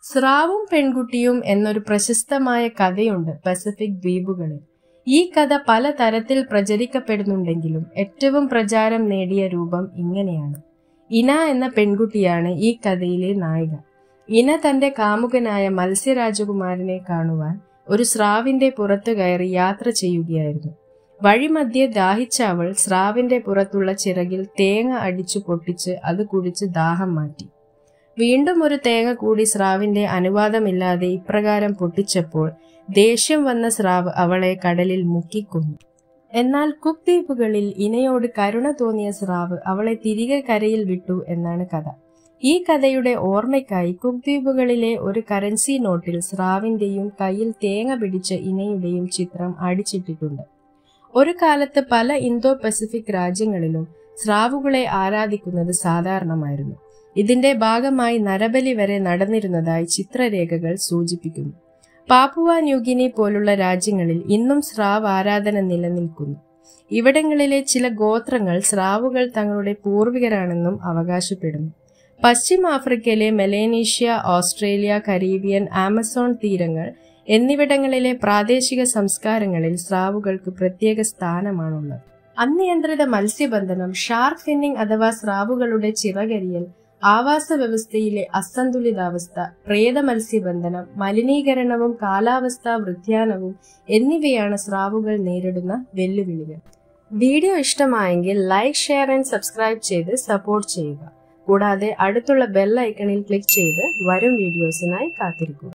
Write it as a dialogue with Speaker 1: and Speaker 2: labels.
Speaker 1: സ്രാവും പെൺകുട്ടിയും എന്നൊരു പ്രശസ്തമായ കഥയുണ്ട് പസഫിക് ദ്വീപുകളിൽ ഈ കഥ പല തരത്തിൽ പ്രചരിക്കപ്പെടുന്നുണ്ടെങ്കിലും ഏറ്റവും പ്രചാരം നേടിയ രൂപം ഇങ്ങനെയാണ് ഇന എന്ന പെൺകുട്ടിയാണ് ഈ കഥയിലെ നായിക ഇന തന്റെ കാമുകനായ മത്സ്യരാജകുമാരനെ കാണുവാൻ ഒരു സ്രാവിന്റെ പുറത്തു കയറി യാത്ര ചെയ്യുകയായിരുന്നു വഴിമധ്യേ ദാഹിച്ച അവൾ സ്രാവിന്റെ പുറത്തുള്ള ചിറകിൽ തേങ്ങ അടിച്ചു പൊട്ടിച്ച് അത് കുടിച്ച് ദാഹം മാറ്റി വീണ്ടും ഒരു തേങ്ങ കൂടി സ്രാവിന്റെ അനുവാദമില്ലാതെ ഇപ്രകാരം പൊട്ടിച്ചപ്പോൾ ദേഷ്യം വന്ന സ്രാവ് അവളെ കടലിൽ മുക്കിക്കൊന്നു എന്നാൽ കുക്ക് ദ്വീപുകളിൽ ഇനയോട് കരുണ തോന്നിയ സ്രാവ് അവളെ തിരികെ കരയിൽ വിട്ടു എന്നാണ് കഥ ഈ കഥയുടെ ഓർമ്മയ്ക്കായി കുക്ക് ദ്വീപുകളിലെ ഒരു കറൻസി നോട്ടിൽ സ്രാവിന്റെയും കയ്യിൽ തേങ്ങ പിടിച്ച ഇനയുടെയും ചിത്രം അടിച്ചിട്ടിട്ടുണ്ട് ഒരു കാലത്ത് പല ഇന്തോ പസഫിക് രാജ്യങ്ങളിലും സ്രാവുകളെ ആരാധിക്കുന്നത് സാധാരണമായിരുന്നു ഇതിന്റെ ഭാഗമായി നരബലി വരെ നടന്നിരുന്നതായി ചിത്രരേഖകൾ സൂചിപ്പിക്കുന്നു പാപ്പുവ ന്യൂഗിനി പോലുള്ള രാജ്യങ്ങളിൽ ഇന്നും സ്രാവ് ആരാധന നിലനിൽക്കുന്നു ഇവിടങ്ങളിലെ ചില ഗോത്രങ്ങൾ സ്രാവുകൾ തങ്ങളുടെ പൂർവികരാണെന്നും അവകാശപ്പെടുന്നു പശ്ചിമ ആഫ്രിക്കയിലെ മെലേനീഷ്യ ഓസ്ട്രേലിയ കരീബിയൻ ആമസോൺ തീരങ്ങൾ എന്നിവിടങ്ങളിലെ പ്രാദേശിക സംസ്കാരങ്ങളിൽ സ്രാവുകൾക്ക് പ്രത്യേക സ്ഥാനമാണുള്ളത് അനിയന്ത്രിത മത്സ്യബന്ധനം ഷാർക്ക് ഫിന്നിംഗ് അഥവാ സ്രാവുകളുടെ ചിറകരിയൽ ആവാസ വ്യവസ്ഥയിലെ അസന്തുലിതാവസ്ഥ പ്രേത മത്സ്യബന്ധനം മലിനീകരണവും കാലാവസ്ഥാ വൃദ്ധ്യാനവും എന്നിവയാണ് സ്രാവുകൾ നേരിടുന്ന വെല്ലുവിളികൾ വീഡിയോ ഇഷ്ടമായെങ്കിൽ ലൈക്ക് ഷെയർ ആൻഡ് സബ്സ്ക്രൈബ് ചെയ്ത് സപ്പോർട്ട് ചെയ്യുക കൂടാതെ അടുത്തുള്ള ബെൽ ഐക്കണിൽ ക്ലിക്ക് ചെയ്ത് വരും വീഡിയോസിനായി കാത്തിരിക്കുക